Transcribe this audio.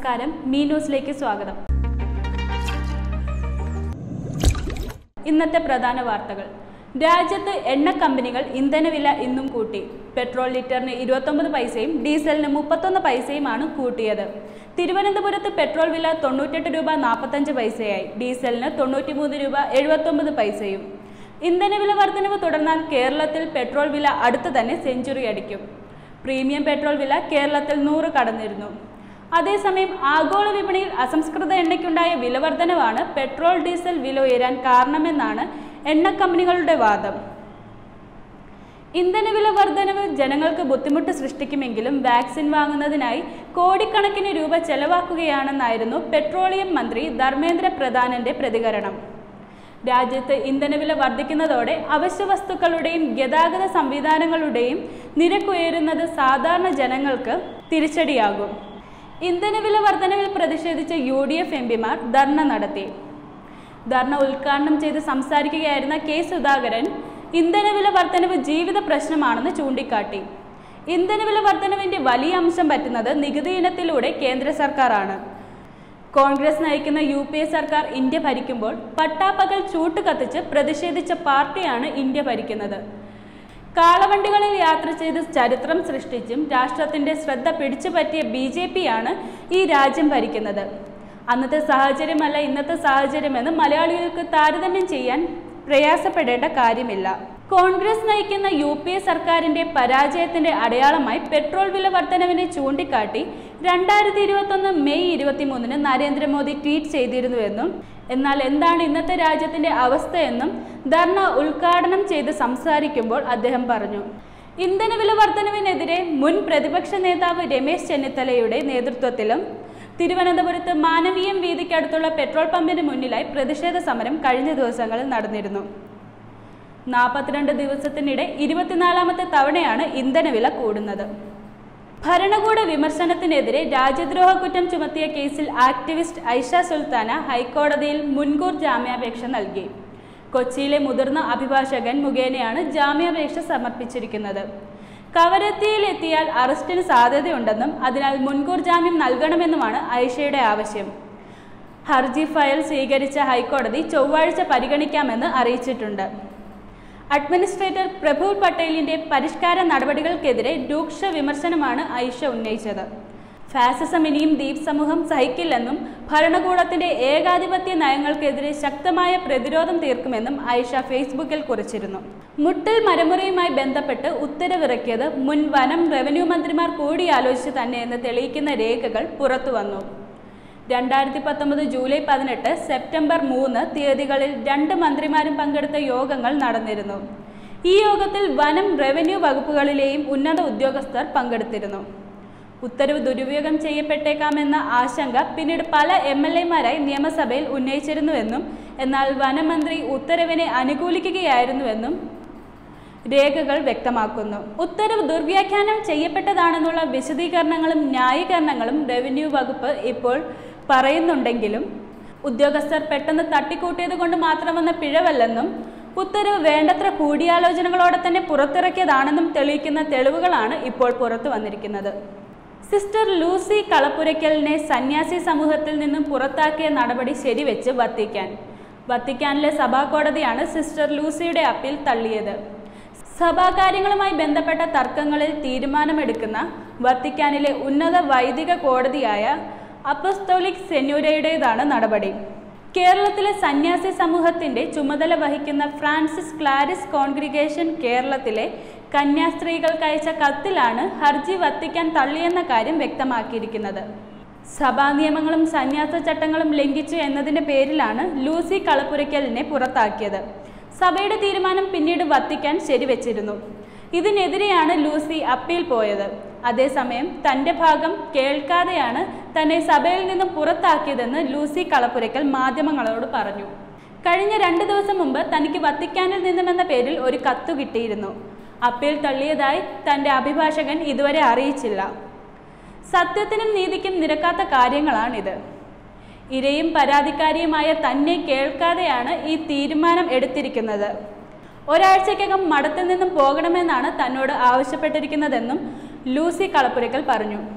നമസ്കാരം മീ ന്യൂസിലേക്ക് സ്വാഗതം ഇന്നത്തെ പ്രധാന വാർത്തകൾ രാജ്യത്ത് എണ്ണ കമ്പനികൾ ഇന്ധനവില ഇന്നും കൂട്ടി പെട്രോൾ ലിറ്ററിന് ഇരുപത്തൊമ്പത് പൈസയും ഡീസലിന് മുപ്പത്തൊന്ന് പൈസയുമാണ് കൂട്ടിയത് തിരുവനന്തപുരത്ത് പെട്രോൾ വില തൊണ്ണൂറ്റെട്ട് രൂപ നാൽപ്പത്തഞ്ച് പൈസയായി ഡീസലിന് തൊണ്ണൂറ്റിമൂന്ന് രൂപ എഴുപത്തൊമ്പത് പൈസയും ഇന്ധനവില വർധനവ് തുടർന്നാൽ കേരളത്തിൽ പെട്രോൾ വില അടുത്ത് തന്നെ സെഞ്ചുറി അടിക്കും പ്രീമിയം പെട്രോൾ വില കേരളത്തിൽ നൂറ് കടന്നിരുന്നു അതേസമയം ആഗോള വിപണിയിൽ അസംസ്കൃത എണ്ണയ്ക്കുണ്ടായ വിലവർധനവാണ് പെട്രോൾ ഡീസൽ വില ഉയരാൻ കാരണമെന്നാണ് എണ്ണ കമ്പനികളുടെ വാദം ഇന്ധനവില വർധനവ് ജനങ്ങൾക്ക് ബുദ്ധിമുട്ട് സൃഷ്ടിക്കുമെങ്കിലും വാക്സിൻ വാങ്ങുന്നതിനായി കോടിക്കണക്കിന് രൂപ ചെലവാക്കുകയാണെന്നായിരുന്നു പെട്രോളിയം മന്ത്രി ധർമ്മേന്ദ്ര പ്രധാനന്റെ പ്രതികരണം രാജ്യത്ത് ഇന്ധനവില വർദ്ധിക്കുന്നതോടെ അവശ്യ വസ്തുക്കളുടെയും ഗതാഗത സംവിധാനങ്ങളുടെയും നിരക്കുയരുന്നത് സാധാരണ ജനങ്ങൾക്ക് തിരിച്ചടിയാകും ഇന്ധനവില വർധനവിൽ പ്രതിഷേധിച്ച യു ഡി എഫ് എംപിമാർ ധർണ നടത്തി ധർണ ഉദ്ഘാടനം ചെയ്ത് സംസാരിക്കുകയായിരുന്ന കെ സുധാകരൻ ഇന്ധനവില വർധനവ് ജീവിത പ്രശ്നമാണെന്ന് ചൂണ്ടിക്കാട്ടി ഇന്ധനവില വർധനവിന്റെ വലിയ അംശം പറ്റുന്നത് നികുതി ഇനത്തിലൂടെ കേന്ദ്ര സർക്കാരാണ് കോൺഗ്രസ് നയിക്കുന്ന യു പി എ സർക്കാർ ഇന്ത്യ ഭരിക്കുമ്പോൾ പട്ടാപ്പകൽ ചൂട്ട് കത്തിച്ച് പ്രതിഷേധിച്ച പാർട്ടിയാണ് ഇന്ത്യ ഭരിക്കുന്നത് കാളവണ്ടികളിൽ യാത്ര ചെയ്ത് ചരിത്രം സൃഷ്ടിച്ചും രാഷ്ട്രത്തിന്റെ ശ്രദ്ധ പിടിച്ചുപറ്റിയ ബി ജെ പിയാണ് ഈ രാജ്യം ഭരിക്കുന്നത് അന്നത്തെ സാഹചര്യമല്ല ഇന്നത്തെ സാഹചര്യമെന്ന് മലയാളികൾക്ക് താരതമ്യം ചെയ്യാൻ പ്രയാസപ്പെടേണ്ട കാര്യമില്ല കോൺഗ്രസ് നയിക്കുന്ന യു പി എ സർക്കാരിന്റെ പരാജയത്തിന്റെ അടയാളമായി പെട്രോൾ വില വർധനവിനെ ചൂണ്ടിക്കാട്ടി രണ്ടായിരത്തി ഇരുപത്തൊന്ന് മെയ് ഇരുപത്തിമൂന്നിന് നരേന്ദ്രമോദി ട്വീറ്റ് ചെയ്തിരുന്നുവെന്നും എന്നാൽ എന്താണ് ഇന്നത്തെ രാജ്യത്തിന്റെ അവസ്ഥയെന്നും ധർണ ഉദ്ഘാടനം ചെയ്ത് സംസാരിക്കുമ്പോൾ അദ്ദേഹം പറഞ്ഞു ഇന്ധനവില വർധനവിനെതിരെ മുൻ പ്രതിപക്ഷ നേതാവ് രമേശ് ചെന്നിത്തലയുടെ നേതൃത്വത്തിലും തിരുവനന്തപുരത്ത് മാനവീയം വീതിക്കടുത്തുള്ള പെട്രോൾ പമ്പിന് മുന്നിലായി പ്രതിഷേധ സമരം കഴിഞ്ഞ ദിവസങ്ങളിൽ നടന്നിരുന്നു നാൽപ്പത്തിരണ്ട് ദിവസത്തിനിടെ ഇരുപത്തിനാലാമത്തെ തവണയാണ് ഇന്ധനവില കൂടുന്നത് ഭരണകൂട വിമർശനത്തിനെതിരെ രാജ്യദ്രോഹ കുറ്റം ചുമത്തിയ കേസിൽ ആക്ടിവിസ്റ്റ് ഐഷ സുൽത്താന ഹൈക്കോടതിയിൽ മുൻകൂർ ജാമ്യാപേക്ഷ നൽകി കൊച്ചിയിലെ മുതിർന്ന അഭിഭാഷകൻ മുഖേനയാണ് ജാമ്യാപേക്ഷ സമർപ്പിച്ചിരിക്കുന്നത് കവരത്തിയിലെത്തിയാൽ അറസ്റ്റിന് സാധ്യതയുണ്ടെന്നും അതിനാൽ മുൻകൂർ ജാമ്യം നൽകണമെന്നുമാണ് ഐഷയുടെ ആവശ്യം ഹർജി ഫയൽ സ്വീകരിച്ച ഹൈക്കോടതി ചൊവ്വാഴ്ച പരിഗണിക്കാമെന്ന് അറിയിച്ചിട്ടുണ്ട് അഡ്മിനിസ്ട്രേറ്റർ പ്രഫുൽ പട്ടേലിന്റെ പരിഷ്കാര നടപടികൾക്കെതിരെ രൂക്ഷ വിമർശനമാണ് ഐഷ ഉന്നയിച്ചത് ഫാസിസം ഇനിയും ദ്വീപ് സമൂഹം സഹിക്കില്ലെന്നും ഭരണകൂടത്തിന്റെ ഏകാധിപത്യ നയങ്ങൾക്കെതിരെ ശക്തമായ പ്രതിരോധം തീർക്കുമെന്നും ഐഷ ഫേസ്ബുക്കിൽ കുറിച്ചിരുന്നു മുട്ടൽ മരമുറയുമായി ബന്ധപ്പെട്ട് ഉത്തരവിറക്കിയത് മുൻ വനം റവന്യൂ മന്ത്രിമാർ കൂടിയാലോചിച്ച് തന്നെയെന്ന് തെളിയിക്കുന്ന രേഖകൾ പുറത്തുവന്നു രണ്ടായിരത്തി പത്തൊമ്പത് ജൂലൈ പതിനെട്ട് സെപ്റ്റംബർ മൂന്ന് തീയതികളിൽ രണ്ട് മന്ത്രിമാരും പങ്കെടുത്ത യോഗങ്ങൾ നടന്നിരുന്നു ഈ യോഗത്തിൽ വനം റവന്യൂ വകുപ്പുകളിലെയും ഉന്നത ഉദ്യോഗസ്ഥർ പങ്കെടുത്തിരുന്നു ഉത്തരവ് ദുരുപയോഗം ചെയ്യപ്പെട്ടേക്കാമെന്ന ആശങ്ക പിന്നീട് പല എം എൽ എമാരായി നിയമസഭയിൽ ഉന്നയിച്ചിരുന്നുവെന്നും എന്നാൽ വനമന്ത്രി ഉത്തരവിനെ അനുകൂലിക്കുകയായിരുന്നുവെന്നും രേഖകൾ വ്യക്തമാക്കുന്നു ഉത്തരവ് ദുർവ്യാഖ്യാനം ചെയ്യപ്പെട്ടതാണെന്നുള്ള വിശദീകരണങ്ങളും ന്യായീകരണങ്ങളും റവന്യൂ വകുപ്പ് ഇപ്പോൾ പറയുന്നുണ്ടെങ്കിലും ഉദ്യോഗസ്ഥർ പെട്ടെന്ന് തട്ടിക്കൂട്ടിയത് കൊണ്ട് മാത്രം വന്ന പിഴവല്ലെന്നും ഉത്തരവ് വേണ്ടത്ര കൂടിയാലോചനകളോടെ തന്നെ പുറത്തിറക്കിയതാണെന്നും തെളിയിക്കുന്ന തെളിവുകളാണ് ഇപ്പോൾ പുറത്തു വന്നിരിക്കുന്നത് സിസ്റ്റർ ലൂസി കളപ്പുരയ്ക്കലിനെ സന്യാസി സമൂഹത്തിൽ നിന്നും പുറത്താക്കിയ നടപടി ശരിവെച്ച് വത്തിക്കാൻ വത്തിക്കാനിലെ സഭാകോടതിയാണ് സിസ്റ്റർ ലൂസിയുടെ അപ്പീൽ തള്ളിയത് സഭാകാര്യങ്ങളുമായി ബന്ധപ്പെട്ട തർക്കങ്ങളിൽ തീരുമാനമെടുക്കുന്ന വത്തിക്കാനിലെ ഉന്നത വൈദിക കോടതിയായ അപ്പസ്തോലിക് സെന്യൂരയുടേതാണ് നടപടി കേരളത്തിലെ സന്യാസി സമൂഹത്തിന്റെ ചുമതല വഹിക്കുന്ന ഫ്രാൻസിസ് ക്ലാരിസ് കോൺഗ്രിഗേഷൻ കേരളത്തിലെ കന്യാസ്ത്രീകൾക്ക് അയച്ച കത്തിലാണ് ഹർജി വത്തിക്കാൻ തള്ളിയെന്ന കാര്യം വ്യക്തമാക്കിയിരിക്കുന്നത് സഭാ നിയമങ്ങളും സന്യാസ ചട്ടങ്ങളും ലംഘിച്ചു എന്നതിന്റെ പേരിലാണ് ലൂസി കളപ്പുരയ്ക്കലിനെ പുറത്താക്കിയത് സഭയുടെ തീരുമാനം പിന്നീട് വത്തിക്കാൻ ശരിവെച്ചിരുന്നു ഇതിനെതിരെയാണ് ലൂസി അപ്പീൽ പോയത് അതേസമയം തന്റെ ഭാഗം കേൾക്കാതെയാണ് തന്നെ സഭയിൽ നിന്നും പുറത്താക്കിയതെന്ന് ലൂസി കളപ്പുരയ്ക്കൽ മാധ്യമങ്ങളോട് പറഞ്ഞു കഴിഞ്ഞ രണ്ട് ദിവസം മുമ്പ് തനിക്ക് വത്തിക്കാനിൽ നിന്നുമെന്ന പേരിൽ ഒരു കത്തു കിട്ടിയിരുന്നു അപ്പീൽ തള്ളിയതായി തന്റെ അഭിഭാഷകൻ ഇതുവരെ അറിയിച്ചില്ല സത്യത്തിനും നീതിക്കും നിരക്കാത്ത കാര്യങ്ങളാണിത് ഇരയും പരാതിക്കാരിയുമായ തന്നെ കേൾക്കാതെയാണ് ഈ തീരുമാനം എടുത്തിരിക്കുന്നത് ഒരാഴ്ചയ്ക്കകം മഠത്തിൽ നിന്നും പോകണമെന്നാണ് തന്നോട് ആവശ്യപ്പെട്ടിരിക്കുന്നതെന്നും ലൂസി കളപ്പുരയ്ക്കൽ പറഞ്ഞു